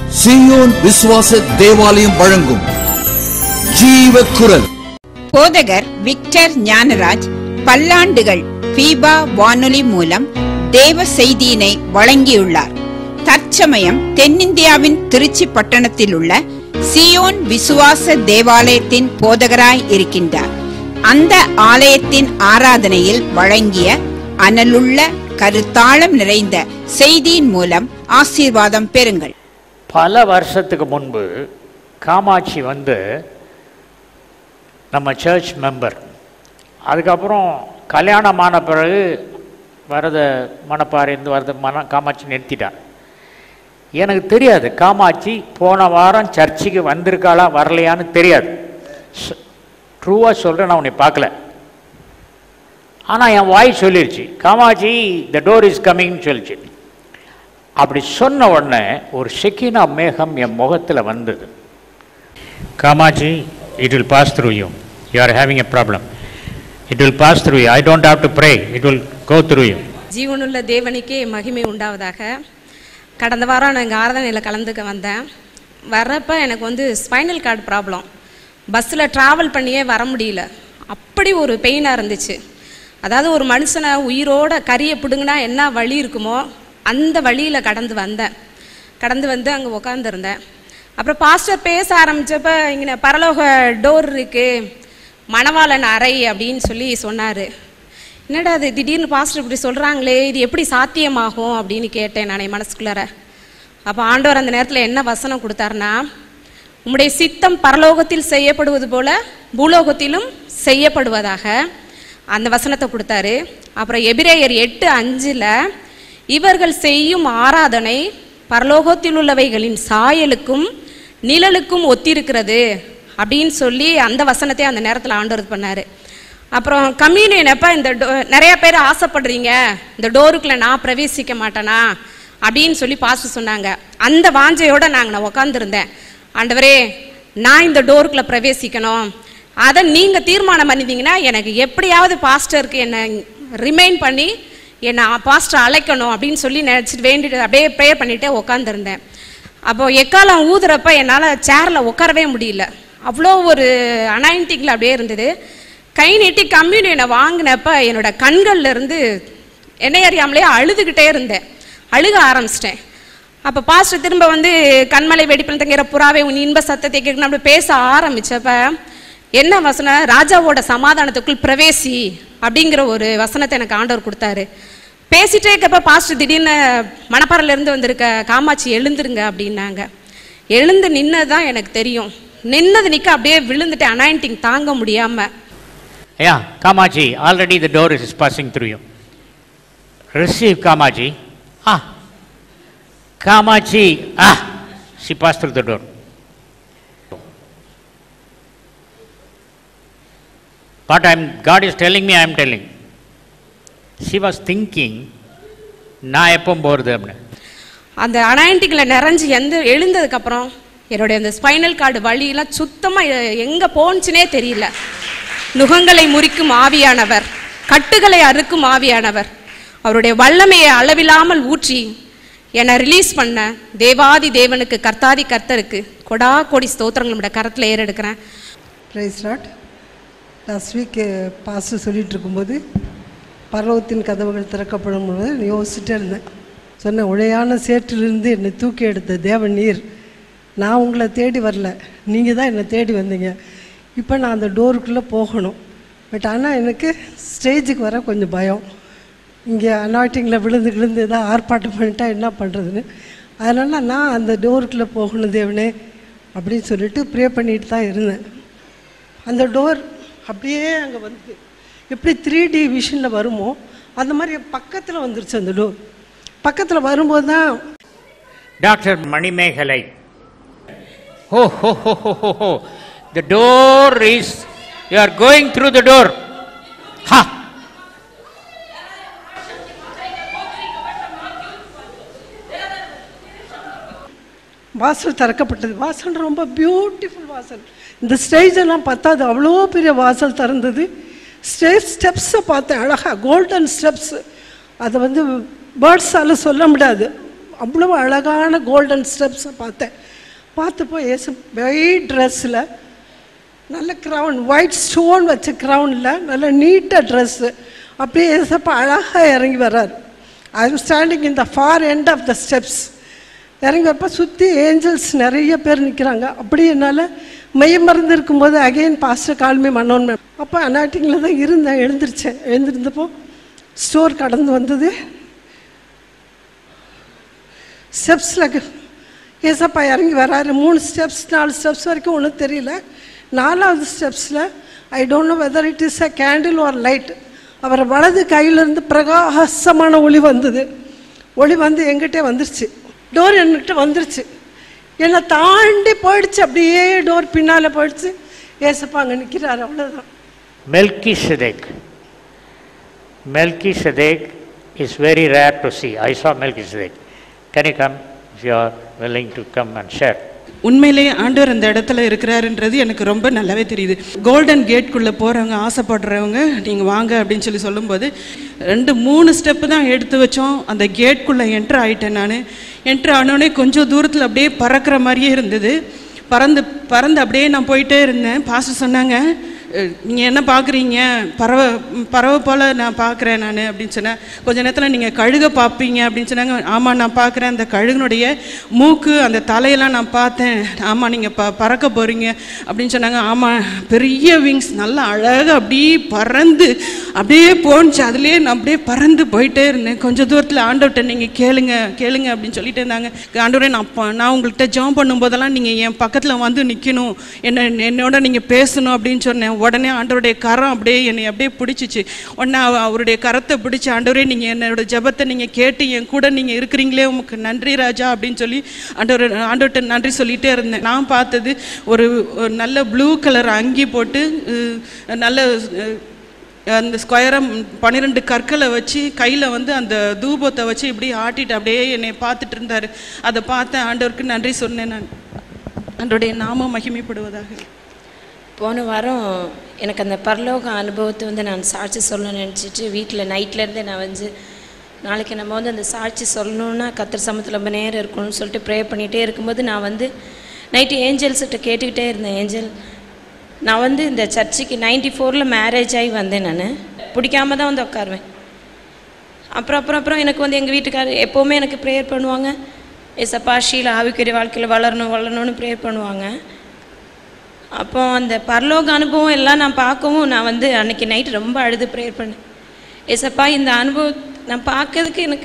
சீயோன் விசுவாச தேவாலயம் வழங்கும் ஜீவ குரல் போதகர் விக்டர் ஞானராஜ் பல்லாண்டுகள் பீபா வானொலி மூலம் தேவ செய்தியினை வழங்கியுள்ளார் தற்சமயம் தென்னிந்தியாவின் திருச்சி பட்டணத்தில் உள்ள சியோன் விசுவாச தேவாலயத்தின் போதகராய் இருக்கின்றார் அந்த ஆலயத்தின் ஆராதனையில் வழங்கிய அனலுள்ள கருத்தாளம் நிறைந்த செய்தியின் மூலம் ஆசீர்வாதம் பெறுங்கள் பல வருஷத்துக்கு முன்பு காமாட்சி வந்து நம்ம சர்ச் மெம்பர் அதுக்கப்புறம் கல்யாணமான பிறகு வரத மணப்பாறைந்து வரத மன காமாட்சி நிறுத்திட்டான் எனக்கு தெரியாது காமாட்சி போன வாரம் சர்ச்சுக்கு வந்திருக்காளா வரலையான்னு தெரியாது ட்ரூவாக சொல்கிறேன் நான் உன்னை பார்க்கல ஆனால் என் வாய் சொல்லிருச்சு காமாட்சி த டோர் இஸ் கம்மிங்னு சொல்லிச்சு அப்படி சொன்ன உடனே ஒரு செக்கினா மேகம் என் முகத்தில் வந்தது Kamakshi it will pass through you you are having a problem it will pass through you I don't have to pray it will go through you ஜீவனுள்ள தேவனுக்கே மகிமை உண்டாவதாக கடந்த வாரம் நான் இங்கே ஆராதனையில் கலந்துக்க வந்தேன் வர்றப்ப எனக்கு வந்து ஸ்பைனல் கார்டு ப்ராப்ளம் பஸ்ஸில் ட்ராவல் பண்ணியே வர முடியல அப்படி ஒரு பெயினாக இருந்துச்சு அதாவது ஒரு மனுஷனை உயிரோட கறியை பிடுங்கினா என்ன வழி இருக்குமோ அந்த வழியில் கடந்து வந்தேன் கடந்து வந்து அங்கே உக்காந்துருந்தேன் அப்புறம் பாஸ்டர் பேச ஆரம்பித்தப்ப இங்கே பரலோக டோர் இருக்குது மணவாளன் அறை அப்படின்னு சொல்லி சொன்னார் என்னடா அது திடீர்னு பாஸ்டர் இப்படி சொல்கிறாங்களே இது எப்படி சாத்தியமாகும் அப்படின்னு கேட்டேன் நான் என் மனசுக்குள்ளார அப்போ ஆண்டவர் அந்த நேரத்தில் என்ன வசனம் கொடுத்தாருன்னா உம்முடைய சித்தம் பரலோகத்தில் செய்யப்படுவது போல பூலோகத்திலும் செய்யப்படுவதாக அந்த வசனத்தை கொடுத்தாரு அப்புறம் எபிரேயர் எட்டு அஞ்சில் இவர்கள் செய்யும் ஆராதனை பரலோகத்தில் உள்ளவைகளின் சாயலுக்கும் நிழலுக்கும் ஒத்திருக்கிறது அப்படின்னு சொல்லி அந்த வசனத்தை அந்த நேரத்தில் ஆண்டவர் இது பண்ணார் அப்புறம் கம்யூனியன் அப்போ இந்த டோ நிறைய பேர் ஆசைப்படுறீங்க இந்த டோருக்குள்ளே நான் பிரவேசிக்க மாட்டேனா அப்படின்னு சொல்லி பாஸ்டர் சொன்னாங்க அந்த வாஞ்சையோட நாங்கள் நான் உக்காந்துருந்தேன் ஆண்டவரே நான் இந்த டோருக்குள்ளே பிரவேசிக்கணும் அதை நீங்கள் தீர்மானம் பண்ணிட்டீங்கன்னா எனக்கு எப்படியாவது பாஸ்டருக்கு என்னை ரிமைண்ட் பண்ணி என்னை பாஸ்டர் அழைக்கணும் அப்படின்னு சொல்லி நினச்சிட்டு வேண்டிட்டு அப்படியே ப்ரேயர் பண்ணிகிட்டே உக்காந்துருந்தேன் அப்போது எக்காலம் ஊதுறப்ப என்னால் சேரில் உட்காரவே முடியல அவ்வளோ ஒரு அனாயிண்டிங்கில் அப்படியே இருந்தது கை நீட்டி கம்யூனியனை வாங்கினப்ப என்னோட கண்கள்ல இருந்து என்னை அறியாமலே அழுதுகிட்டே இருந்தேன் அழுக ஆரம்பிச்சிட்டேன் அப்போ பாஸ்டர் திரும்ப வந்து கண்மலை வெடிப்பில் தங்கிற புறாவே உன் இன்ப சத்தத்தை கேட்கணும் அப்படி பேச ஆரம்பிச்சப்ப என்ன வசனம் ராஜாவோட சமாதானத்துக்குள் பிரவேசி அப்படிங்கிற ஒரு வசனத்தை எனக்கு ஆண்டவர் கொடுத்தாரு பேசிட்டே இருக்கப்ப பாஸ்டர் திடீர்னு மணப்பாறையில இருந்து வந்திருக்க காமாட்சி எழுந்துருங்க அப்படின்னாங்க எழுந்து நின்னது தான் எனக்கு தெரியும் நின்னது நிற்க அப்படியே விழுந்துட்டு அனாயிண்டிங் தாங்க முடியாமல் ஐயா Kamakshi already the door is passing through you receive Kamakshi ah Kamakshi ah she pass through the door What I'm, God is telling me, I am telling. She was thinking, நான் எப்போ போகிறது அப்படின்னு அந்த அனாயிண்டிங்கில் நிறைஞ்சு எந்த எழுந்ததுக்கப்புறம் என்னுடைய அந்த ஸ்பைனல் கார்டு வழியெல்லாம் சுத்தமாக எங்கே போணுச்சுனே தெரியல நுகங்களை முறிக்கும் ஆவியானவர் கட்டுகளை அறுக்கும் ஆவியானவர் அவருடைய வல்லமையை அளவில்லாமல் ஊற்றி என்னை ரிலீஸ் பண்ண தேவாதி தேவனுக்கு கர்த்தாதி கர்த்தருக்கு கொடா கோடி ஸ்தோத்திரங்கள் நம்முடைய கரத்தில் ஏறெடுக்கிறேன் praise lord last week pastor சொல்லிட்டு இருக்கும்போது பர்வத்தின் கதவுகள் திறக்கப்படும் போது யோசிச்சுட்டே இருந்தேன் சொன்ன உழையான சேற்றிலிருந்து என்னை தூக்கி எடுத்த தேவன் நீர் நான் உங்களை தேடி வரல நீங்கள் தான் என்னை தேடி வந்தீங்க இப்போ நான் அந்த டோருக்குள்ளே போகணும் பட் ஆனால் எனக்கு ஸ்டேஜுக்கு வர கொஞ்சம் பயம் இங்கே அனாட்டிங்கில் விழுந்து விழுந்து ஏதாவது ஆர்ப்பாட்டம் பண்ணிட்டா என்ன பண்ணுறதுன்னு அதனால் நான் அந்த டோருக்குள்ளே போகணும் தேவனே அப்படின்னு சொல்லிட்டு ப்ரே பண்ணிட்டு தான் இருந்தேன் அந்த டோர் அப்படியே அங்கே வந்து எப்படி த்ரீ டி விஷனில் வருமோ அந்த மாதிரி பக்கத்தில் வந்துருச்சு அந்த டோர் பக்கத்தில் வரும்போது தான் டாக்டர் மணிமேகலை ஓ ஹோ ஹோ ஹோ ஹோ ஹோ the door is you are going through the door ஹா வாசல் திறக்கப்பட்டது வாசல் ரொம்ப பியூட்டிஃபுல் வாசல் இந்த ஸ்டேஜ் எல்லாம் பத்தாது அவ்வளோ பெரிய வாசல் திறந்தது ஸ்டேஜ் ஸ்டெப்ஸை பார்த்தேன் அழகாக கோல்டன் ஸ்டெப்ஸ் அதை வந்து பேர்ட்ஸால் சொல்ல முடியாது அவ்வளோ அழகான கோல்டன் ஸ்டெப்ஸை பார்த்தேன் பார்த்தப்போ ஏசு ஒயிட் ட்ரெஸ்ஸில் நல்ல க்ரௌன் ஒயிட் ஸ்டோன் வச்ச க்ரௌனில் நல்ல நீட்டாக ட்ரெஸ்ஸு அப்படியே ஏசப்பா அழகாக இறங்கி வர்றாரு I am standing in the far end of the steps இறங்கி வரப்போ சுற்றி ஏஞ்சல்ஸ் நிறைய பேர் நிற்கிறாங்க அப்படி என்னால் மையம் மறந்து இருக்கும்போது அகைன் பாஸ்டர் கால்மி மன்னோன் அப்போ அனாட்டிங்கில் தான் இருந்தேன் எழுந்திருச்சேன் எழுந்திருந்தப்போ ஸ்டோர் கடந்து வந்தது ஸ்டெப்ஸில் ஏசப்பா இறங்கி வராரு மூணு ஸ்டெப்ஸ் நாலு ஸ்டெப்ஸ் வரைக்கும் ஒன்றும் தெரியல நாலாவது ஸ்டெப்ஸில் I don't know whether it is a candle or light அவர் வலது கையிலேருந்து பிரகாசமான ஒளி வந்தது ஒளி வந்து எங்கிட்டே வந்துருச்சு டோர் என்கிட்ட வந்துருச்சு என்னை தாண்டி போயிடுச்சு அப்படியே டோர் பின்னால் போயிடுச்சு ஏசப்பா அங்கே நிற்கிறாரு அவ்வளோதான் Melchizedek. Melchizedek is very rare to see. I saw Melchizedek. Can you come if you are willing to come and share? உண்மையிலேயே ஆண்டவர் அந்த இடத்துல இருக்கிறாருன்றது எனக்கு ரொம்ப நல்லாவே தெரியுது கோல்டன் கேட்குள்ளே போகிறவங்க ஆசைப்படுறவங்க நீங்கள் வாங்க அப்படின்னு சொல்லி சொல்லும்போது ரெண்டு மூணு ஸ்டெப்பு தான் எடுத்து வச்சோம் அந்த கேட்குள்ளே என்ட்ரு ஆகிட்டேன் நான் என்ட்ரு ஆனோடனே கொஞ்சம் தூரத்தில் அப்படியே பறக்கிற மாதிரியே இருந்தது பறந்து பறந்து அப்படியே நான் போயிட்டே இருந்தேன் பாஸ்டர் சொன்னாங்க நீங்கள் என்ன பார்க்குறீங்க பறவை ம், பறவை போல் நான் பார்க்குறேன் நான் அப்படின்னு சொன்னேன் கொஞ்ச நேரத்தில் நீங்கள் கழுகை பார்ப்பீங்க அப்படின்னு சொன்னாங்க ஆமாம் நான் பார்க்குறேன் அந்த கழுகுனுடைய மூக்கு அந்த தலையெல்லாம் நான் பார்த்தேன் ஆமாம் நீங்கள் ப பறக்க போகிறீங்க அப்படின்னு சொன்னாங்க ஆமாம் பெரிய விங்ஸ் நல்லா அழகாக அப்படியே பறந்து அப்படியே போணுச்சு அதுலேயே நான் அப்படியே பறந்து போயிட்டே இருந்தேன் கொஞ்சம் தூரத்தில் ஆண்டவர்கிட்ட நீங்கள் கேளுங்க கேளுங்க அப்படின்னு சொல்லிட்டு இருந்தாங்க ஆண்டவரே நான் ப- நான் உங்கள்கிட்ட ஜாம் பண்ணும்போதெல்லாம் நீங்கள் என் பக்கத்தில் வந்து நிற்கணும் என்ன என்னோட நீங்கள் பேசணும் அப்படின்னு சொன்னேன் உடனே ஆண்டவருடைய கரம் அப்படியே என்னை அப்படியே பிடிச்சிச்சு உடனே அவ- அவருடைய கரத்தை பிடிச்சி ஆண்டவரே நீங்கள் என்னோட ஜெபத்தை நீங்கள் கேட்டு என் கூட நீங்கள் இருக்கிறீங்களே உமக்கு நன்றி ராஜா அப்படின்னு சொல்லி ஆண்டவர் ஆண்டவர்கிட்ட நன்றி சொல்லிகிட்டே இருந்தேன் நான் பார்த்தது ஒரு ஒரு நல்ல ப்ளூ கலர் அங்கி போட்டு அஹ், நல்ல அஹ், அந்த ஸ்கொயராக பன்னிரெண்டு கற்களை வச்சு கையில் வந்து அந்த தூபத்தை வச்சு இப்படி ஆட்டிட்டு அப்படியே என்னை பார்த்துட்டு இருந்தார் அதை பார்த்தேன் ஆண்டவருக்கு நன்றி சொன்னேன் நான் ஆண்டவருடைய நாமம் மகிமைப்படுவதாக போன வாரம் எனக்கு அந்த பரலோக அனுபவத்தை வந்து நான் சாட்சி சொல்லணும்னு நினச்சிட்டு வீட்டில் நைட்லேருந்தே நான் வந்து நாளைக்கு நம்ம வந்து அந்த சாட்சி சொல்லணுன்னா கத்திர சமத்தில் ரொம்ப நேரம் இருக்கணும்னு சொல்லிட்டு ப்ரே பண்ணிகிட்டே இருக்கும்போது நான் வந்து நைட்டு ஏஞ்சல்ஸ்கிட்ட கேட்டுக்கிட்டே இருந்தேன் ஏஞ்சல் நான் வந்து இந்த சர்ச்சுக்கு நைன்டி ஃபோரில் மேரேஜ் ஆகி வந்தேன் நான் பிடிக்காம தான் வந்து உட்காருவேன் அப்புறம் அப்புறம் அப்புறம் எனக்கு வந்து எங்கள் வீட்டுக்காரர் எப்போவுமே எனக்கு ப்ரேயர் பண்ணுவாங்க ஏசப்பா ஷீலா ஆவிக்குரிய வாழ்க்கையில் வளரணும் வளரணும்னு ப்ரேயர் பண்ணுவாங்க அப்போ அந்த பரலோக அனுபவம் எல்லாம் நான் பார்க்கவும் நான் வந்து அன்னைக்கு நைட் ரொம்ப அழுது ப்ரேயர் பண்ணேன் ஏசப்பா இந்த அனுபவம் நான் பார்க்கறதுக்கு எனக்கு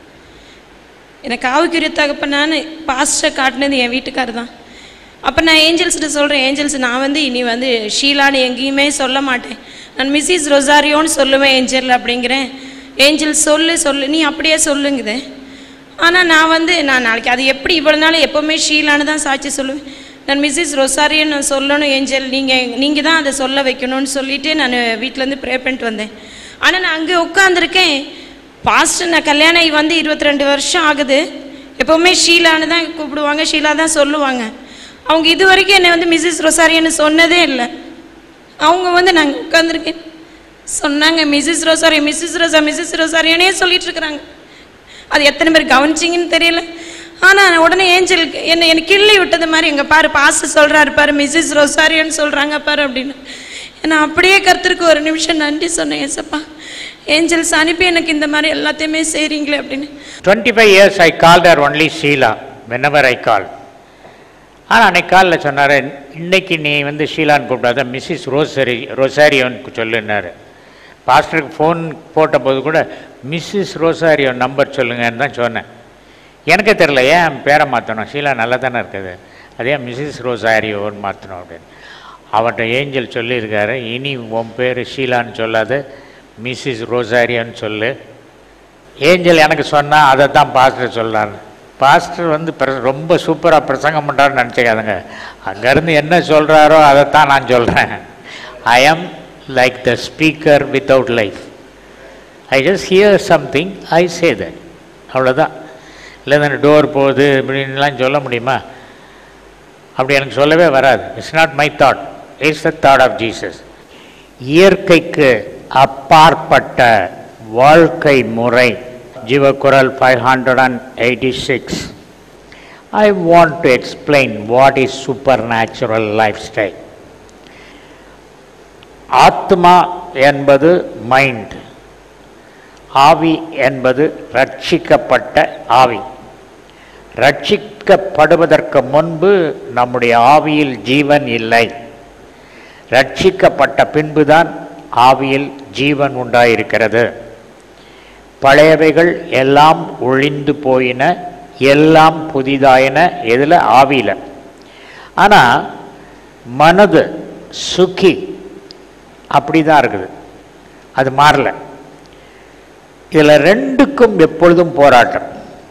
எனக்கு ஆவிக்குரிய தகப்பனான்னு பாஸ்டரை காட்டினது என் வீட்டுக்காரர் தான் அப்போ நான் ஏஞ்சல்ஸ்கிட்ட சொல்கிறேன் ஏஞ்சல்ஸ் நான் வந்து இனி வந்து ஷீலான்னு எங்கேயுமே சொல்ல மாட்டேன் நான் மிஸ்ஸஸ் ரொசாரியோன்னு சொல்லுவேன் ஏஞ்சல் அப்படிங்கிறேன் ஏஞ்சல் சொல்லு சொல்லு நீ அப்படியே சொல்லுங்குதே ஆனால் நான் வந்து நான் நாளைக்கு அது எப்படி இவ்வளோ நாள் எப்போவுமே ஷீலான்னு தான் சாட்சி சொல்லுவேன் நான் மிஸ்ஸஸ் ரொசாரியன் நான் சொல்லணும் ஏஞ்சல் நீங்கள் நீங்கள் தான் அதை சொல்ல வைக்கணும்னு சொல்லிட்டு நான் வீட்டிலேருந்து ப்ரே பண்ணிட்டு வந்தேன் ஆனால் நான் அங்கே உட்காந்துருக்கேன் பாஸ்டர் நான் கல்யாணம் ஆகி வந்து இருபத்தி ரெண்டு வருஷம் ஆகுது எப்போவுமே ஷீலான்னு தான் கூப்பிடுவாங்க ஷீலா தான் சொல்லுவாங்க அவங்க இது வரைக்கும் என்னை வந்து மிஸ்ஸஸ் ரொசாரியன்னு சொன்னதே இல்லை அவங்க வந்து நாங்கள் உட்காந்துருக்கேன் சொன்னாங்க Mrs Rosary Mrs Rosa Mrs ரொசாரியனே சொல்லிட்டு இருக்கிறாங்க அது எத்தனை பேர் கவனிச்சிங்கன்னு தெரியல ஆனால் உடனே ஏஞ்சல் என்னை எனக்கு கிள்ளி விட்டது மாதிரி எங்க பாரு பாச சொல்கிறாரு பாரு மிஸ்ஸஸ் ரொசாரியன்னு சொல்கிறாங்க பாரு அப்படின்னு நான் அப்படியே கருத்துருக்கு ஒரு நிமிஷம் நன்றி சொன்னேன் ஏசப்பா ஏஞ்சல்ஸ் அனுப்பி எனக்கு இந்த மாதிரி எல்லாத்தையுமே செய்கிறீங்களே அப்படின்னு 25 years I called her only Sheila whenever I called. ஆனால் அன்னைக்கு காலில் சொன்னார் இன்னைக்கு நீ வந்து ஷீலான்னு கூப்பிடாத மிஸ்ஸஸ் ரோசரி ரொசாரியோன்னு சொல்லுன்னாரு பாஸ்டருக்கு ஃபோன் போட்டபோது கூட மிஸ்ஸஸ் ரோசாரியோ நம்பர் சொல்லுங்கன்னு தான் சொன்னேன் எனக்கே தெரில ஏன் பேரை மாற்றணும் ஷீலா நல்லா தானே இருக்குது அதே மிஸ்ஸஸ் ரோசாரியோன்னு மாற்றணும் அப்படின்னு அவர்கிட்ட ஏஞ்சல் சொல்லியிருக்காரு இனி உன் பேர் ஷீலான்னு சொல்லாத மிஸ்ஸஸ் ரோசாரியோன்னு சொல்லு ஏஞ்சல் எனக்கு சொன்னால் அதை தான் பாஸ்டர் சொல்கிறாரு பாஸ்டர் வந்து பிர- ரொம்ப சூப்பராக பிரசங்கம் பண்ணுறாருன்னு நினச்சிக்காதுங்க அங்கேருந்து என்ன சொல்கிறாரோ அதைத்தான் நான் சொல்கிறேன் I am like the speaker without life I just hear something I say that அவ்வளோதான் இல்லை தானே டோர் போகுது இப்படின்லாம் சொல்ல முடியுமா அப்படி எனக்கு சொல்லவே வராது it's not my thought it's the thought of Jesus இயற்கைக்கு அப்பாற்பட்ட வாழ்க்கை முறை Jivakural 586. I want to explain what is supernatural lifestyle. ஆத்மா என்பது மைண்ட் ஆவி என்பது ரட்சிக்கப்பட்ட ஆவி ரட்சிக்கப்படுவதற்கு முன்பு நம்முடைய ஆவியில் ஜீவன் இல்லை ரட்சிக்கப்பட்ட பின்புதான் ஆவியில் ஜீவன் உண்டாயிருக்கிறது பழையவைகள் எல்லாம் ஒழிந்து போயின எல்லாம் புதிதாயின இதில் ஆவியில் ஆனால் மனது சுக்கி அப்படி தான் இருக்குது அது மாறல இதில் ரெண்டுக்கும் எப்பொழுதும் போராட்டம்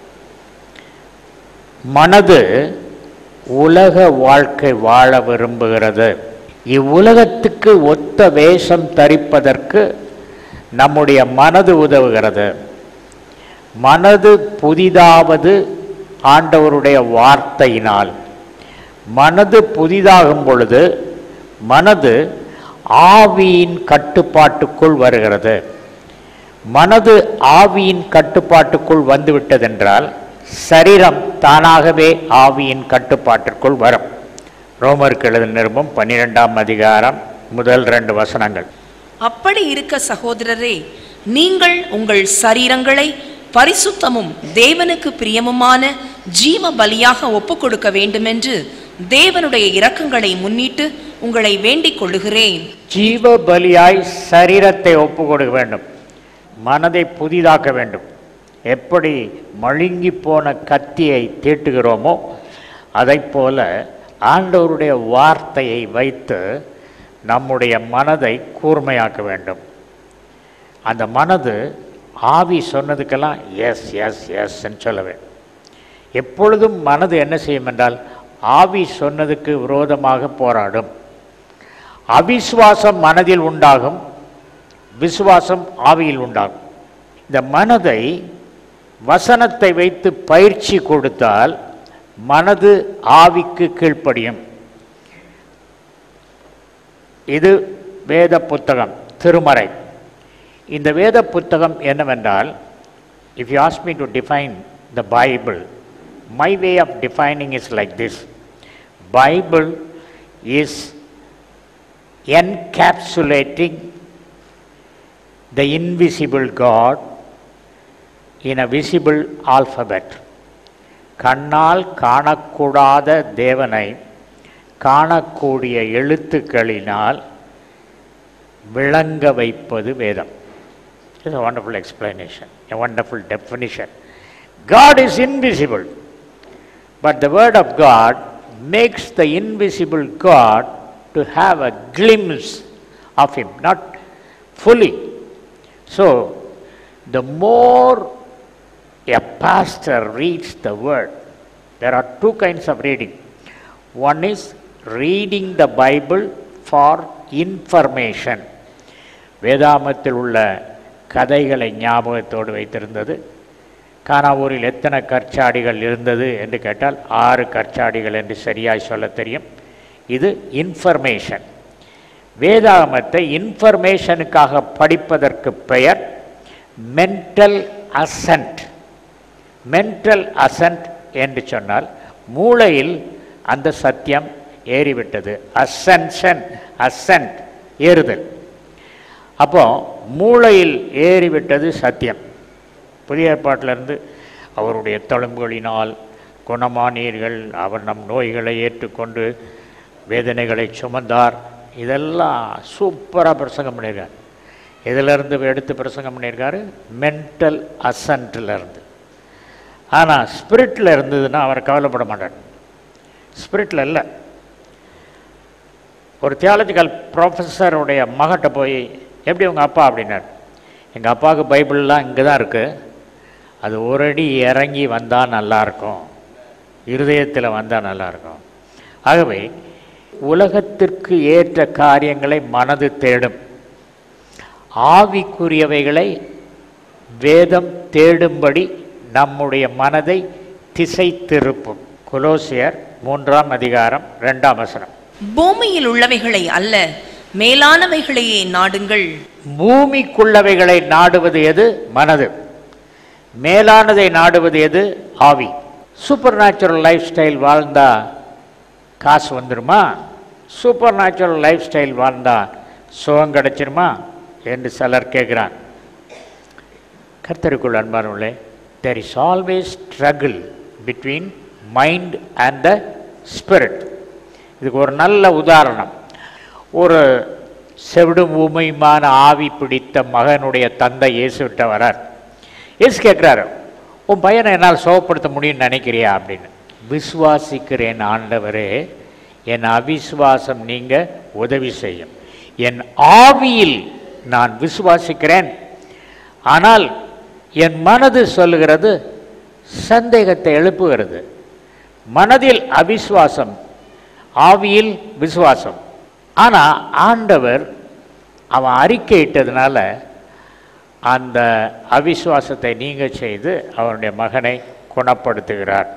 மனது உலக வாழ்க்கை வாழ விரும்புகிறது இவ்வுலகத்துக்கு ஒத்த வேஷம் தரிப்பதற்கு நம்முடைய மனது உதவுகிறது மனது புதிதாவது ஆண்டவருடைய வார்த்தையினால் மனது புதிதாகும் பொழுது மனது ஆவியின் கட்டுப்பாட்டுக்குள் வருகிறது மனது ஆவியின் கட்டுப்பாட்டுக்குள் வந்துவிட்டதென்றால் சரீரம் தானாகவே ஆவியின் கட்டுப்பாட்டிற்குள் வரும் ரோமருக்கு எழுத நிருபம் பன்னிரெண்டாம் அதிகாரம் முதல் ரெண்டு வசனங்கள் அப்படி இருக்க சகோதரரே நீங்கள் உங்கள் சரீரங்களை பரிசுத்தமும் தேவனுக்கு பிரியமுமான ஜீவ பலியாக ஒப்புக் கொடுக்க வேண்டுமென்று தேவனுடைய இரக்கங்களை முன்னிட்டு உங்களை வேண்டிக் கொள்ளுகிறேன் ஜீவ பலியாய் சரீரத்தை ஒப்பு கொடுக்க வேண்டும் மனதை புதிதாக்க வேண்டும் எப்படி மழுங்கி போன கத்தியை தீட்டுகிறோமோ அதைப் போல ஆண்டவருடைய வார்த்தையை வைத்து நம்முடைய மனதை கூர்மையாக்க வேண்டும் அந்த மனது ஆவி சொன்னதுக்கெல்லாம் எஸ் எஸ் எஸ்ன்னு சொல்ல வேண்டும் எப்பொழுதும் மனது என்ன செய்யும் என்றால் ஆவி சொன்னதுக்கு விரோதமாக போராடும் அவிசுவாசம் மனதில் உண்டாகும் விசுவாசம் ஆவியில் உண்டாகும் இந்த மனதை வசனத்தை வைத்து பயிற்சி கொடுத்தால் மனது ஆவிக்கு கீழ்ப்படியும் இது வேத புத்தகம் திருமறை இந்த வேத புத்தகம் என்னவென்றால் if you ask me to define the Bible my way of defining is like this Bible is encapsulating the invisible God in a visible alphabet. கண்ணால் காணக்கூடாத தேவனை காணக்கூடிய எழுத்துக்களினால் விளங்க வைப்பது வேதம் it's a wonderful explanation, a wonderful definition. God is invisible, but the Word of God makes the invisible God to have a glimpse of Him, not fully. So, the more a pastor reads the Word, there are two kinds of reading. One is reading the Bible for information. வேதாமத்தில் உள்ள கதைகளை ஞாபகத்தோடு வைத்திருந்தது கானாவூரில் எத்தனை கற்சாடிகள் இருந்தது என்று கேட்டால் ஆறு கற்சாடிகள் என்று சரியாய் சொல்ல தெரியும் இது இன்ஃபர்மேஷன் வேதாகமத்தை இன்ஃபர்மேஷனுக்காக படிப்பதற்கு பெயர் மென்டல் அசன்ட் மென்டல் அசன்ட் என்று சொன்னால் மூளையில் அந்த சத்தியம் ஏறிவிட்டது அசன்ஷன் அசன்ட் ஏறுதல் அப்போ மூளையில் ஏறிவிட்டது சத்தியம் புதிய ஏற்பாட்டிலிருந்து அவருடைய தழும்புகளினால் குணமானீர்கள் அவர் நம் நோய்களை ஏற்றுக்கொண்டு வேதனைகளை சுமந்தார் இதெல்லாம் சூப்பராக பிரசங்கம் பண்ணியிருக்கார் இதிலிருந்து எடுத்து பிரசங்கம் பண்ணியிருக்காரு மென்டல் அசன்ட்லேருந்து ஆனால் ஸ்பிரிட்டில் இருந்ததுன்னா அவர் கவலைப்பட மாட்டார் ஸ்பிரிட்டில் இல்லை ஒரு தியாலஜிக்கல் ப்ரொஃபஸருடைய மகட்ட போய் எப்படி உங்கள் அப்பா அப்படின்னார் எங்கள் அப்பாவுக்கு பைபிள்லாம் இங்கே தான் இருக்குது அது ஒரு அடி இறங்கி வந்தால் நல்லாயிருக்கும் இருதயத்தில் வந்தால் நல்லாயிருக்கும் ஆகவே உலகத்திற்கு ஏற்ற காரியங்களை மனது தேடும் ஆவிக்குரியவைகளை வேதம் தேடும்படி நம்முடைய மனதை திசை திருப்பும் கொலோசியர் மூன்றாம் அதிகாரம் ரெண்டாம் வசனம் பூமியில் உள்ளவைகளை அல்ல மேலானவைகளையே நாடுங்கள் பூமிக்குள்ளவைகளை நாடுவது எது மனது மேலானதை நாடுவது எது ஆவி சூப்பர் நேச்சுரல் லைஃப் ஸ்டைல் வாழ்ந்தா காசு வந்துருமா சூப்பர் நேச்சுரல் லைஃப் ஸ்டைல் வாழ்ந்தா சுகம் கிடைச்சிருமா என்று சிலர் கேட்குறான் கர்த்தருக்குள் அன்பானவர்களே there is always struggle between mind and the spirit இதுக்கு ஒரு நல்ல உதாரணம் ஒரு செவிடும் ஊமையுமான ஆவி பிடித்த மகனுடைய தந்தை இயேசுகிட்ட வரார் இயேசு கேட்குறாரு உன் பையனை என்னால் சுகப்படுத்த முடியும்னு நினைக்கிறியா அப்படின்னு விசுவாசிக்கிறேன் ஆண்டவரே என் அவிசுவாசம் நீங்க உதவி செய்யும் என் ஆவியில் நான் விசுவாசிக்கிறேன் ஆனால் என் மனது சொல்லுகிறது சந்தேகத்தை எழுப்புகிறது மனதில் அவிசுவாசம் ஆவியில் விசுவாசம் ஆனால் ஆண்டவர் அவன் அறிக்கையிட்டதுனால அந்த அவிசுவாசத்தை நீங்க செய்து அவனுடைய மகனை குணப்படுத்துகிறார்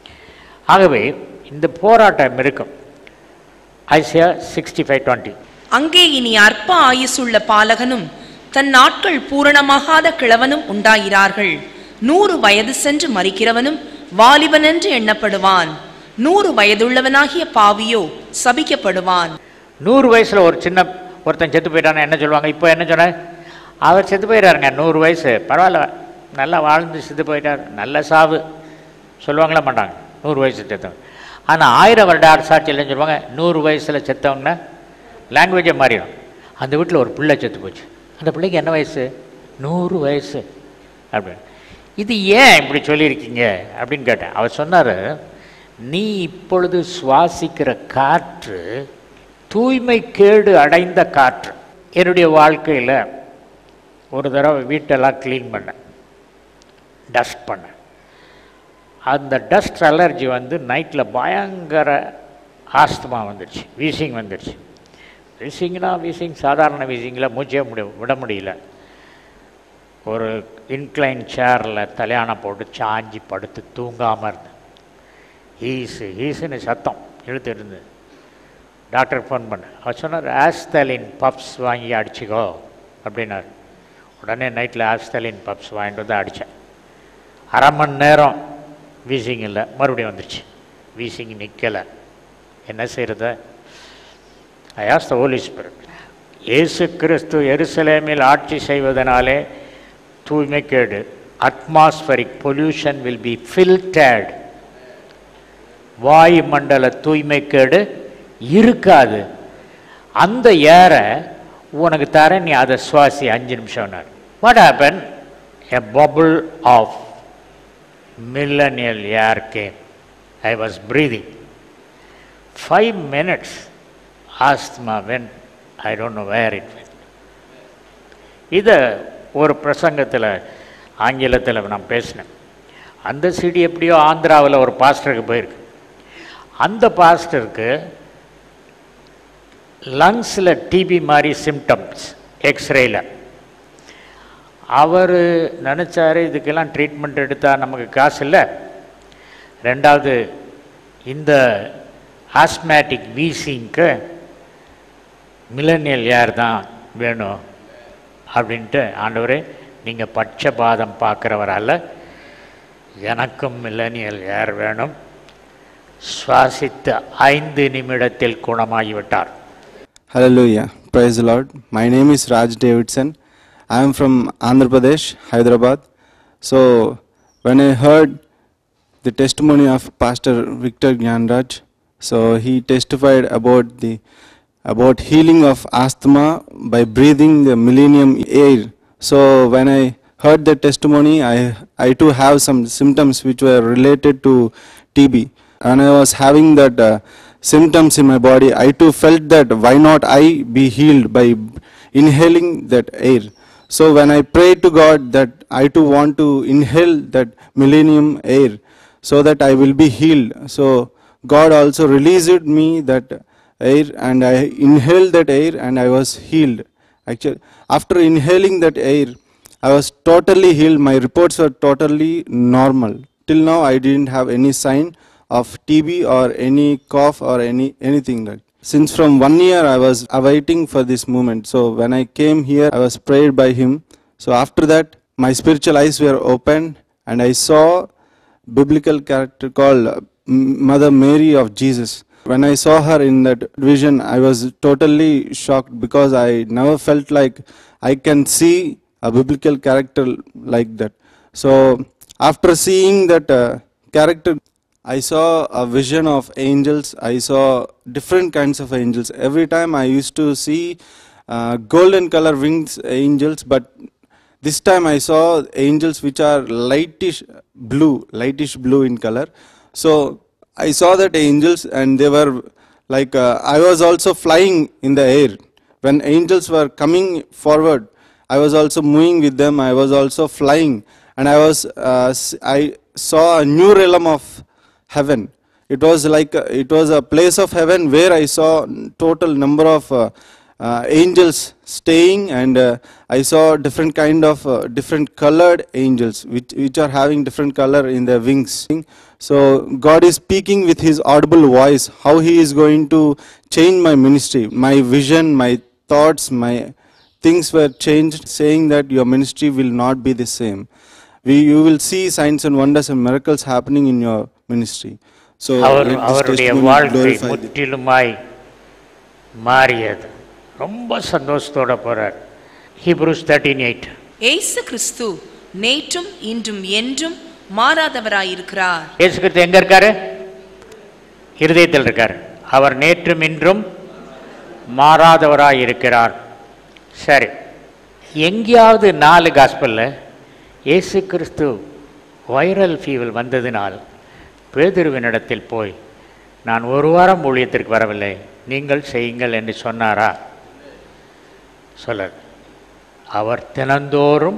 ஆகவே இந்த போராட்டம் இருக்கும் ஐசியா சிக்ஸ்டி ஃபைவ் டுவெண்ட்டி அங்கே இனி அற்ப ஆயுசுள்ள பாலகனும் தன் நாட்கள் பூரணமாகாத கிழவனும் உண்டாயிரார்கள் நூறு வயது சென்று மறிக்கிறவனும் வாலிபனென்று எண்ணப்படுவான் நூறு வயதுள்ளவனாகிய பாவியோ சபிக்கப்படுவான் நூறு வயசில் ஒரு சின்ன ஒருத்தன் செத்து போயிட்டானா என்ன சொல்லுவாங்க இப்போ என்ன சொன்ன அவர் செத்து போயிட்டாருங்க நூறு வயசு பரவாயில்ல நல்லா வாழ்ந்து செத்து போயிட்டார் நல்ல சாவு சொல்லுவாங்களா மாட்டாங்க நூறு வயசு செத்தவங்க ஆனால் ஆயிரம் வருட அரசாட்சி இல்லைன்னு சொல்லுவாங்க நூறு வயசில் செத்தவங்கன்னா லாங்குவேஜே மாறிடும் அந்த வீட்டில் ஒரு பிள்ளை செத்து போச்சு அந்த பிள்ளைக்கு என்ன வயசு நூறு வயசு அப்படின்னு இது ஏன் இப்படி சொல்லியிருக்கீங்க அப்படின்னு கேட்டேன் அவர் சொன்னார் நீ இப்பொழுது சுவாசிக்கிற காற்று தூய்மை கேடு அடைந்த காற்று என்னுடைய வாழ்க்கையில் ஒரு தடவை வீட்டெல்லாம் க்ளீன் பண்ணேன் டஸ்ட் பண்ணேன் அந்த டஸ்ட் அலர்ஜி வந்து நைட்டில் பயங்கர ஆஸ்துமா வந்துடுச்சு வீசிங் வந்துடுச்சு வீசிங்னா வீசிங் சாதாரண வீசிங்கில் மூச்சே முடி விட முடியல ஒரு இன்க்ளைன் சேரில் தலையாணம் போட்டு சாஞ்சி படுத்து தூங்காமல் இருந்தேன் ஹீஸு ஹீஸுன்னு சத்தம் இழுத்து இருந்தது டாக்டர் ஃபோன் பண்ணேன் அவர் சொன்னார் ஆஸ்தலின் பப்ஸ் வாங்கி அடிச்சுக்கோ அப்படின்னாரு உடனே நைட்டில் ஆஸ்தலின் பப்ஸ் வாங்கிட்டு வந்து அடித்தேன் அரை மணி நேரம் வீசிங் இல்லை மறுபடியும் வந்துருச்சு வீசிங் நிற்கலை என்ன செய்கிறது I as the holy spirit இயேசு கிறிஸ்து எருசலேமில் ஆட்சி செய்வதனாலே தூய்மைக்கேடு atmospheric pollution will be filtered வாயு மண்டல தூய்மைக்கேடு இருக்காது அந்த ஏரை உனக்கு தரேன் நீ அதை சுவாசி அஞ்சு நிமிஷம்னார் what happen a bubble of millennial air came I was breathing five minutes asthma when I don't know where it when இதை ஒரு பிரசங்கத்தில் ஆங்கிலத்தில் நான் பேசினேன் அந்த சிடி எப்படியோ ஆந்திராவில் ஒரு பாஸ்டருக்கு போயிருக்கு அந்த பாஸ்டருக்கு லங்ஸில் டிபி மாதிரி சிம்டம்ஸ் எக்ஸ்ரேயில் அவர் நினச்சாரு இதுக்கெல்லாம் ட்ரீட்மெண்ட் எடுத்தால் நமக்கு காசு இல்லை ரெண்டாவது இந்த ஆஸ்மேட்டிக் வீசிங்க்கு மில்லனியல் ஏர் தான் வேணும் அப்படின்ட்டு ஆண்டவரே நீங்கள் பட்சபாதம் பார்க்குறவர் அல்ல எனக்கும் மில்லனியல் ஏர் வேணும் சுவாசித்த ஐந்து நிமிடத்தில் குணமாகிவிட்டார் Hallelujah. Praise the Lord. My name is Raj Davidson. I am from Andhra Pradesh, Hyderabad. So, when I heard the testimony of Pastor Victor Gyanraj, so he testified about the about healing of asthma by breathing the millennium air. So, when I heard the testimony, I I too have some symptoms which were related to TB, and I was having that. Uh, symptoms in my body, I too felt that why not I be healed by inhaling that air. So when I prayed to God that I too want to inhale that millennium air so that I will be healed. So God also released me that air and I inhaled that air and I was healed. Actually, after inhaling that air, I was totally healed. My reports were totally normal. Till now, I didn't have any sign of TB or any cough or any anything like. Since from one year I was awaiting for this moment. So when I came here, I was prayed by him. So after that, my spiritual eyes were opened and I saw biblical character called uh, M- Mother Mary of Jesus. When I saw her in that vision, I was totally shocked because I never felt like I can see a biblical character like that. So after seeing that uh, character, I saw a vision of angels. I saw different kinds of angels. Every time I used to see uh, golden color wings angels, but this time I saw angels which are lightish blue, lightish blue in color. So I saw that angels and they were like, uh, I was also flying in the air. When angels were coming forward, I was also moving with them, I was also flying. And I was, uh, s- I saw a new realm of heaven. It was like, uh, it was a place of heaven where I saw total number of uh, uh, angels staying and uh, I saw different kind of uh, different colored angels which, which are having different color in their wings. So God is speaking with his audible voice how he is going to change my ministry, my vision, my thoughts, my things were changed saying that your ministry will not be the same. We, you will see signs and wonders and miracles happening in your ministry. So our let this அவருடைய testimony வாழ்க்கை glorify the- முற்றிலுமாய் மாறியது ரொம்ப சந்தோஷத்தோட போறார் Hebrews thirteen eight ஏசு கிறிஸ்து நேற்றும் இன்றும் என்றும் மாறாதவராயிருக்கிறார் இயேசு கிறிஸ்து எங்க இருக்காரு இருதயத்தில் இருக்கார் அவர் நேற்றும் இன்றும் மாறாதவராய் இருக்கிறார் சரி எங்கேயாவது நாலு காஸ்பல்ல இயேசு கிறிஸ்து வைரல் ஃபீவர் வந்ததினால் பேதுருவினிடத்தில் போய் நான் ஒரு வாரம் ஊழியத்திற்கு வரவில்லை நீங்கள் செய்யுங்கள் என்று சொன்னாரா சொல்லர் அவர் தினந்தோறும்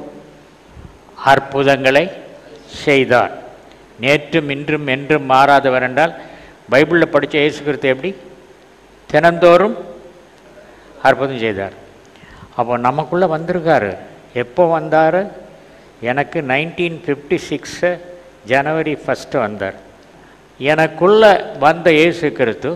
அற்புதங்களை செய்தார் நேற்றும் இன்றும் என்றும் மாறாதவர் என்றால் பைபிளில் படித்த இயேசு கிறிஸ்து எப்படி தினந்தோறும் அற்புதம் செய்தார் அப்போ நமக்குள்ளே வந்திருக்காரு எப்போ வந்தார் எனக்கு nineteen fifty six January first வந்தார் எனக்குள்ளே வந்த இயேசு கிறிஸ்து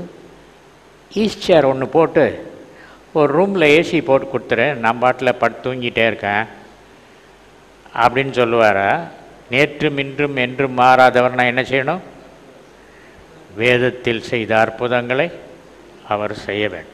ஈஸ்டர் ஒன்று போட்டு ஒரு ரூமில் ஏசி போட்டு கொடுத்துறேன் நான் பாட்டில் படுத்து தூங்கிட்டே இருக்கேன் அப்படின்னு சொல்லுவாரா நேற்றும் இன்றும் என்றும் மாறாதவர் நான் என்ன செய்யணும் வேதத்தில் செய்த அற்புதங்களை அவர் செய்ய வேண்டும்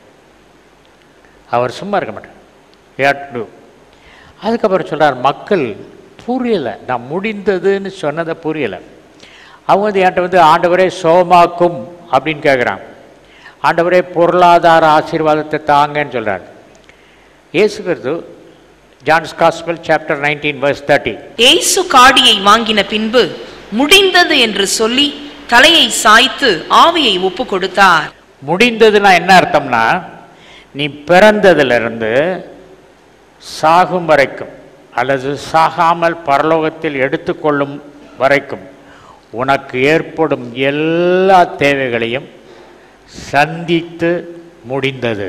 அவர் சும்மா இருக்க மாட்டார் We have to do. அதுக்கப்புறம் சொல்றார் மக்கள் புரியலை நான் முடிந்ததுன்னு சொன்னதை புரியலை அவங்க வந்து என்கிட்ட வந்து ஆண்டவரே சோமாக்கும் அப்படின்னு கேட்குறாங்க ஆண்டவரே பொருளாதார ஆசீர்வாதத்தை தாங்கன்னு சொல்றார் இயேசு கிறிஸ்து John's gospel chapter nineteen verse thirty ஏசு காடியை வாங்கின பின்பு முடிந்தது என்று சொல்லி தலையை சாய்த்து ஆவியை ஒப்பு கொடுத்தார் முடிந்ததுன்னா என்ன அர்த்தம்னா நீ பிறந்ததிலிருந்து சாகும் வரைக்கும் அல்லது சாகாமல் பரலோகத்தில் எடுத்துக்கொள்ளும் வரைக்கும் உனக்கு ஏற்படும் எல்லா தேவைகளையும் சந்தித்து முடிந்தது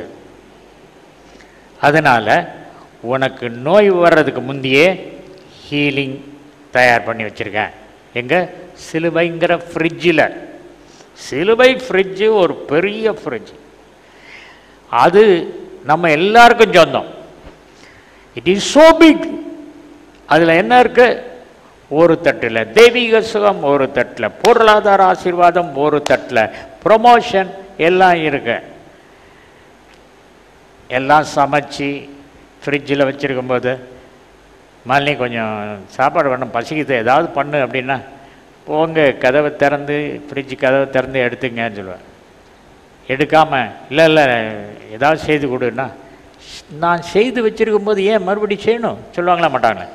அதனால் உனக்கு நோய் வர்றதுக்கு முந்தையே ஹீலிங் தயார் பண்ணி வச்சுருக்கேன் எங்கே சிலுவைங்கிற ஃப்ரிட்ஜில் சிலுவை ஃப்ரிட்ஜு ஒரு பெரிய ஃப்ரிட்ஜ் அது நம்ம எல்லாருக்கும் சொந்தம் இட் இஸ் so பிக் அதில் என்ன இருக்கு ஒரு தட்டில் தெய்வீக சுகம் ஒரு தட்டில் பொருளாதார ஆசீர்வாதம் ஒரு தட்டில் ப்ரொமோஷன் எல்லாம் இருக்கு எல்லாம் சமைச்சு ஃப்ரிட்ஜில் வச்சுருக்கும்போது மாலினி கொஞ்சம் சாப்பாடு வேணும் பசிக்குது ஏதாவது பண்ணு அப்படின்னா போங்க கதவை திறந்து ஃப்ரிட்ஜ் கதவை திறந்து எடுத்துங்கன்னு சொல்லுவேன் எடுக்காமல் இல்லை இல்லை ஏதாவது செய்து கொடுன்னா நான் செய்து வச்சிருக்கும் போது ஏன் மறுபடியும் செய்யணும் சொல்லுவாங்களா மாட்டாங்களே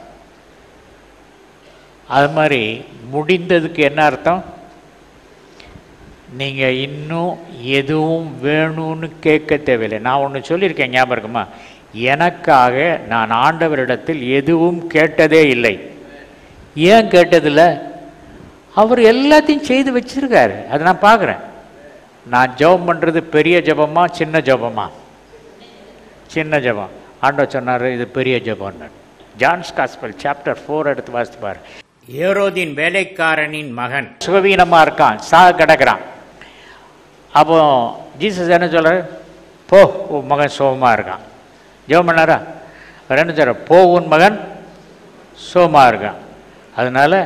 அது மாதிரி முடிந்ததுக்கு என்ன அர்த்தம் நீங்கள் இன்னும் எதுவும் வேணும்னு கேட்க தேவையில்லை நான் ஒன்று சொல்லியிருக்கேன் ஞாபகம் இருக்குமா எனக்காக நான் ஆண்டவரிடத்தில் எதுவும் கேட்டதே இல்லை ஏன் கேட்டதில்லை அவர் எல்லாத்தையும் செய்து வச்சிருக்காரு அதை நான் பார்க்குறேன் நான் ஜெபம் பண்ணுறது பெரிய ஜெபமா சின்ன ஜெபமா சின்ன ஜெபம் ஆண்டவர் சொன்னார் இது பெரிய ஜெபம்னார் ஜான்ஸ் காஸ்பல் சாப்டர் ஃபோர் எடுத்து வாசித்து பாரு ஏரோதின் வேலைக்காரனின் மகன் சுகவீனமாக இருக்கான் சாக கிடக்கிறான் அப்போ ஜீசஸ் என்ன சொல்கிறார் போ உன் மகன் சோகமாக இருக்கான் ஜெபம் பண்ணாரா அவர் என்ன சொல்கிறார் போ உன் மகன் சோகமாக இருக்கான் அதனால்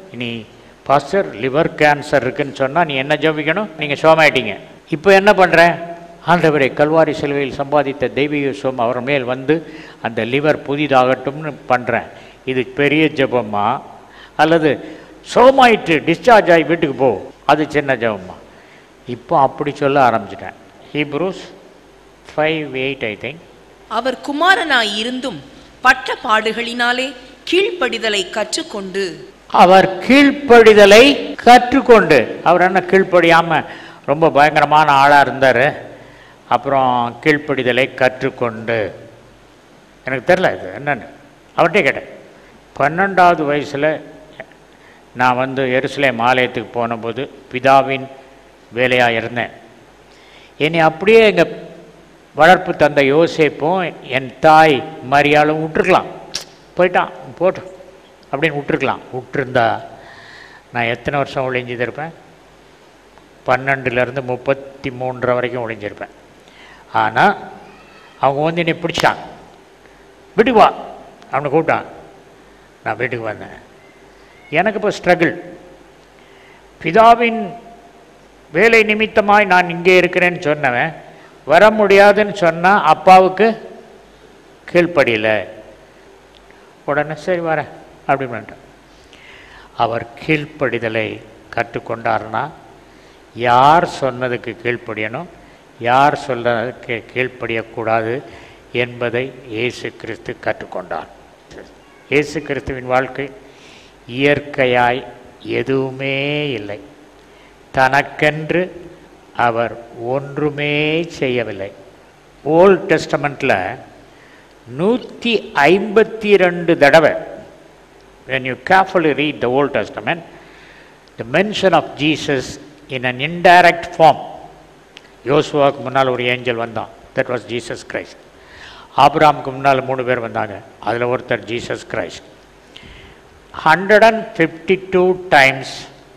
நீ பாஸ்டர் லிவர் கேன்சர் இருக்குன்னு சொன்னால் நீ என்ன ஜெபிக்கணும் நீங்கள் சோமாயிட்டீங்க இப்போ என்ன பண்ணுறேன் ஆண்டவரை கல்வாரி சிலுவையில் சம்பாதித்த தெய்வீக சோம் அவர் மேல் வந்து அந்த லிவர் புதிதாகட்டும்னு பண்ணுறேன் இது பெரிய ஜெபமா அல்லது சோமாயிட்டு டிஸ்சார்ஜ் ஆகி வீட்டுக்கு போ அது சின்ன ஜெபமா இப்போ அப்படி சொல்ல ஆரம்பிச்சிட்டேன் Hebrews five eight I think அவர் குமாரனாய் இருந்தும் பட்ட பாடுகளினாலே கீழ்ப்படிதலை கற்றுக்கொண்டு அவர் கீழ்ப்படிதலை கற்றுக்கொண்டு அவர் என்ன கீழ்ப்படியாமல் ரொம்ப பயங்கரமான ஆளாக இருந்தார் அப்புறம் கீழ்ப்படிதலை கற்றுக்கொண்டு எனக்கு தெரில இது என்னன்னு அவர்கிட்ட கேட்டேன் பன்னெண்டாவது வயசில் நான் வந்து எருசலேம் ஆலயத்துக்கு போனபோது பிதாவின் வேலையாக இருந்தேன் என்னை அப்படியே எங்கள் வளர்ப்பு தந்தை யோசிப்பும் என் தாய் மரியாளும் விட்டுருக்கலாம் போயிட்டான் போட்டு அப்படின்னு விட்டுருக்கலாம் விட்டுருந்தா நான் எத்தனை வருஷம் ஒளிஞ்சிருப்பேன் பன்னெண்டுலேருந்து முப்பத்தி மூன்றரை வரைக்கும் ஒளிஞ்சிருப்பேன் ஆனால் அவங்க வந்து என்னை பிடிச்சாங்க வீட்டுக்கு வா அவனை கூப்பிட்டான் நான் வீட்டுக்கு வந்தேன் எனக்கு இப்போ ஸ்ட்ரகிள் பிதாவின் வேலை நிமித்தமாய் நான் இங்கே இருக்கிறேன்னு சொன்னவன் வர முடியாதுன்னு சொன்னால் அப்பாவுக்கு கீழ்ப்படியல உடனே சரி வரேன் அப்படின்ட்டான் அவர் கீழ்ப்படிதலை கற்றுக்கொண்டார்னா யார் சொன்னதுக்கு கீழ்ப்படியணும் யார் சொன்னதுக்கு கீழ்ப்படியக்கூடாது என்பதை இயேசு கிறிஸ்து கற்றுக்கொண்டார் இயேசு கிறிஸ்துவின் வாழ்க்கை இயற்கையாய் எதுவுமே இல்லை தனக்கென்று அவர் ஒன்றுமே செய்யவில்லை ஓல்ட் டெஸ்டமெண்ட்டில் நூற்றி ஐம்பத்தி ரெண்டு தடவை when you carefully read the Old Testament, the mention of Jesus in an indirect form. யோசுவாவுக்கு முன்னால் ஒரு ஏஞ்சல் வந்தான் தட் வாஸ் ஜீசஸ் கிரைஸ்ட் ஆபிராமுக்கு முன்னால் மூணு பேர் வந்தாங்க அதில் ஒருத்தர் Jesus Christ hundred and fifty two times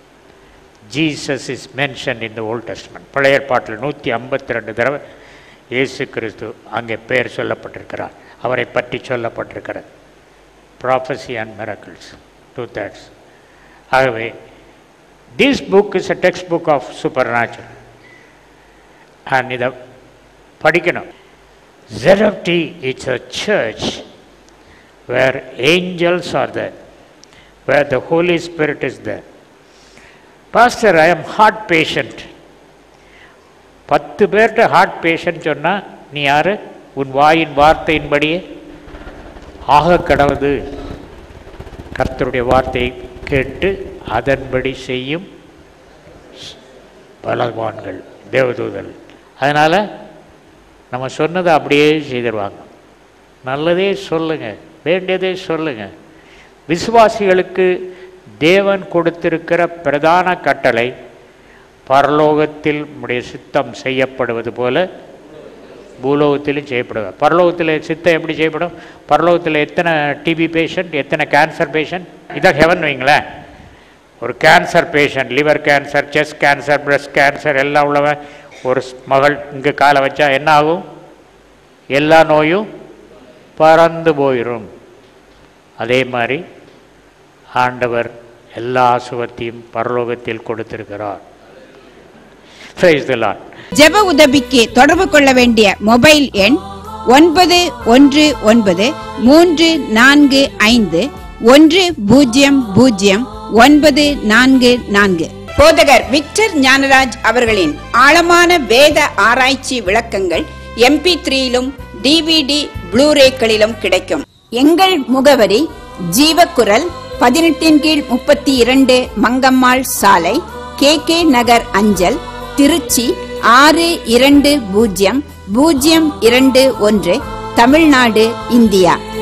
Jesus is mention in the old testament பழைய ஏற்பாட்டில் நூற்றி ஐம்பத்தி ரெண்டு தடவை இயேசு கிறிஸ்து அங்கே பெயர் சொல்லப்பட்டிருக்கிறார் அவரை பற்றி சொல்லப்பட்டிருக்கிறது prophecy and miracles two thirds ஆகவே this book is a textbook of supernatural and இதை படிக்கணும் ZFT it's a church where angels are there, where the Holy Spirit is there. Pastor, I am heart patient. பத்து பேர்கிட்ட heart patient சொன்னால் நீ யார் உன் வாயின் வார்த்தையின்படியே ஆக கடவுது கர்த்தருடைய வார்த்தையை கேட்டு அதன்படி செய்யும் பலவான்கள் தேவதூதர்கள் அதனால் நம்ம சொன்னதை அப்படியே செய்திருவாங்க நல்லதே சொல்லுங்க வேண்டியதே சொல்லுங்க விசுவாசிகளுக்கு தேவன் கொடுத்திருக்கிற பிரதான கட்டளை பரலோகத்தில் உடைய சித்தம் செய்யப்படுவது போல பூலோகத்திலும் செய்யப்படுவது பரலோகத்தில் சித்தம் எப்படி செய்யப்படும் பரலோகத்தில் எத்தனை டிபி பேஷண்ட் எத்தனை கேன்சர் பேஷண்ட் இதான் ஹெவன் வைங்களேன் ஒரு cancer patient liver cancer chest cancer breast cancer எல்லாம் உள்ளவன் ஒரு மகள் இங்கே காலை வச்சா என்ன ஆகும் எல்லா நோயும் பறந்து போயிடும் அதே மாதிரி ஆண்டவர் எல்லா சுகத்தையும் பரலோகத்தில் கொடுத்திருக்கிறார் Praise the Lord. ஜெப உதவிக்கு தொடர்பு கொள்ள வேண்டிய மொபைல் எண் ஒன்பது ஒன்று ஒன்பது மூன்று நான்கு ஐந்து ஒன்று பூஜ்ஜியம் பூஜ்ஜியம் ஒன்பது நான்கு நான்கு போதகர் விக்டர் ஞானராஜ் அவர்களின் ஆழமான வேத ஆராய்ச்சி விளக்கங்கள் எம்பி த்ரீயிலும் டிவிடி ப்ளூரேக்களிலும் கிடைக்கும் எங்கள் முகவரி ஜீவக்குரல் பதினெட்டின் கீழ் முப்பத்தி இரண்டு மங்கம்மாள் சாலை கே கே நகர் அஞ்சல் திருச்சி ஆறு இரண்டு பூஜ்ஜியம் பூஜ்ஜியம் இரண்டு ஒன்று தமிழ்நாடு இந்தியா